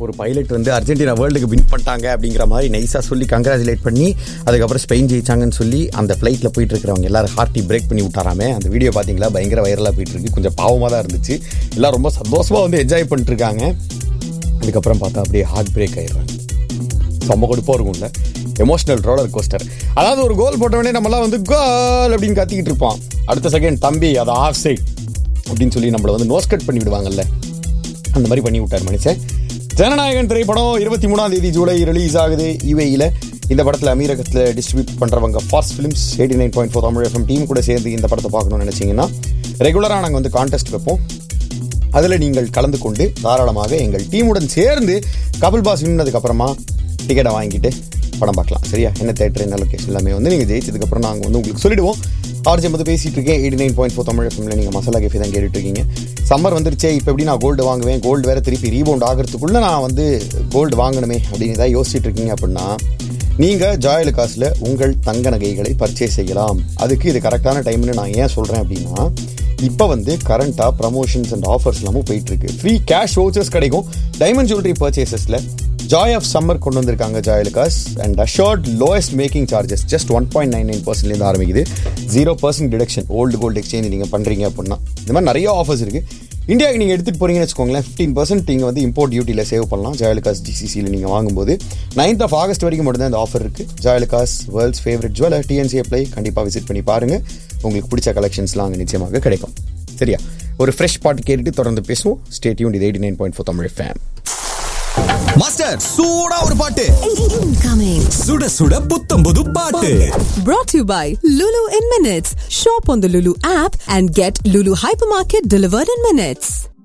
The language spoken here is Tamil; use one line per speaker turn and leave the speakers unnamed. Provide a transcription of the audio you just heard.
ஒரு பைலட் வந்து அர்ஜென்டினா வேர்ல்டுக்கு வின் பண்ணிட்டாங்க அப்படிங்கிற மாதிரி நைஸாக சொல்லி கங்க்ராச்சுலேட் பண்ணி அதுக்கப்புறம் ஸ்பெயின் ஜெயிச்சாங்கன்னு சொல்லி அந்த ஃப்ளைட்டில் போயிட்டு இருக்கிறவங்க எல்லாரும் ஹார்ட்டி பிரேக் பண்ணி விட்டாராமே அந்த வீடியோ பார்த்தீங்களா பயங்கர வைரலாக போயிட்டு இருக்கு கொஞ்சம் பாவமாக தான் இருந்துச்சு எல்லாம் ரொம்ப சந்தோஷமாக வந்து என்ஜாய் பண்ணிட்டு இருக்காங்க அதுக்கப்புறம் பார்த்தா அப்படியே ஹார்ட் பிரேக் ஆயிடுறாங்க செம்ம கொடுப்பாக இருக்கும்ல எமோஷனல் ரோலர் கோஸ்டர் அதாவது ஒரு கோல் போட்டவொடனே நம்மலாம் வந்து கோல் அப்படின்னு கத்திக்கிட்டு இருப்பான் அடுத்த செகண்ட் தம்பி அது ஆஃப் சைட் அப்படின்னு சொல்லி நம்மளை வந்து நோஸ் கட் பண்ணி விடுவாங்கல்ல அந்த மாதிரி பண்ணி விட்டார் மனுஷன் ஜனநாயகன் திரைப்படம் இருபத்தி மூணாம் தேதி ஜூலை ரிலீஸ் ஆகுது யுஏஇல இந்த படத்தில் அமீரகத்தில் டிஸ்ட்ரிபியூட் பண்ணுறவங்க ஃபாஸ்ட் Films eighty nine point four Tamil FM team கூட சேர்ந்து இந்த படத்தை பார்க்கணும்னு நினச்சிங்கன்னா ரெகுலராக நாங்கள் வந்து கான்டெஸ்ட் வைப்போம் அதில் நீங்கள் கலந்து கொண்டு தாராளமாக எங்கள் டீமுடன் சேர்ந்து கபில் பாஸ் வின்னதுக்கு அப்புறமா டிக்கெட்டை வாங்கிட்டு படம் பார்க்கலாம் சரியா என்ன தேட்டர் என்ன லொக்கேஷன் எல்லாமே வந்து நீங்கள் ஜெயிச்சதுக்கப்புறம் நாங்கள் வந்து உங்களுக்கு சொல்லிடுவோம் ஆர்ஜி வந்து பேசிட்டு இருக்கேன் eighty nine point four Tamil எஃப்எம்ல நீங்கள் மசாலா கேஃபே தான் கேட்டுட்டு இருக்கீங்க சம்மர் வந்துருச்சே இப்போ எப்படி நான் கோல்டு வாங்குவேன் கோல்டு வேற திருப்பி ரீபவுண்ட் ஆகிறதுக்குள்ள நான் வந்து கோல்டு வாங்கணுமே அப்படின்னு தான் யோசிச்சுட்டு இருக்கீங்க அப்படின்னா நீங்கள் ஜாயல் காசில் உங்கள் தங்க நகைகளை பர்ச்சேஸ் செய்யலாம் அதுக்கு இது கரெக்டான டைம்னு நான் ஏன் சொல்கிறேன் அப்படின்னா இப்போ வந்து கரண்ட்டாக ப்ரமோஷன்ஸ் அண்ட் ஆஃபர்ஸ் எல்லாமும் போயிட்டு இருக்கு ஃப்ரீ கேஷ் வவுச்சர்ஸ் கிடைக்கும் டைமண்ட் ஜுவல்லரி பர்ச்சேசஸில் ஜாய் ஆஃப் சம்மர் கொண்டு வந்திருக்காங்க Joyalukkas and assured lowest making charges just one point nine nine பர்சன்ட்லேருந்து ஆரம்பிக்குது zero percent deduction old gold exchange நீங்கள் பண்ணுறீங்க அப்படின்னா இந்த மாதிரி நிறைய ஆஃபர்ஸ் இருக்குது இந்தியாவுக்கு நீங்கள் எடுத்துகிட்டு போறீங்கன்னு வச்சுக்கோங்களேன் ஃபிஃப்டீன் பர்சன்ட் நீங்கள் வந்து இம்போர்ட் டியூட்டியில் சேவ் பண்ணலாம் ஜாயலுகாஸ் ஜிசிசியில் நீங்கள் வாங்கும்போது நைன்த் ஆஃப் ஆகஸ்ட் வரைக்கும் மட்டும்தான் இந்த ஆஃபர் இருக்குது Joyalukkas world's favourite jewel TNC apply கண்டிப்பாக விசிட் பண்ணி பாருங்கள் உங்களுக்கு பிடிச்ச கலெக்ஷன்ஸ்லாம் அங்கே நிச்சயமாக கிடைக்கும் சரியா ஒரு ஃப்ரெஷ் பாட்டு கேட்டுட்டு தொடர்ந்து பேசுவோம் ஸ்டேட்யூன் இது eighty nine point four Tamil FM
Master சூடா ஒரு பாட்டு
Incoming.
சுட சுட புத்தம் புது பாட்டு
Brought to you by Lulu in Minutes. Shop on the Lulu app and get Lulu Hypermarket delivered in minutes.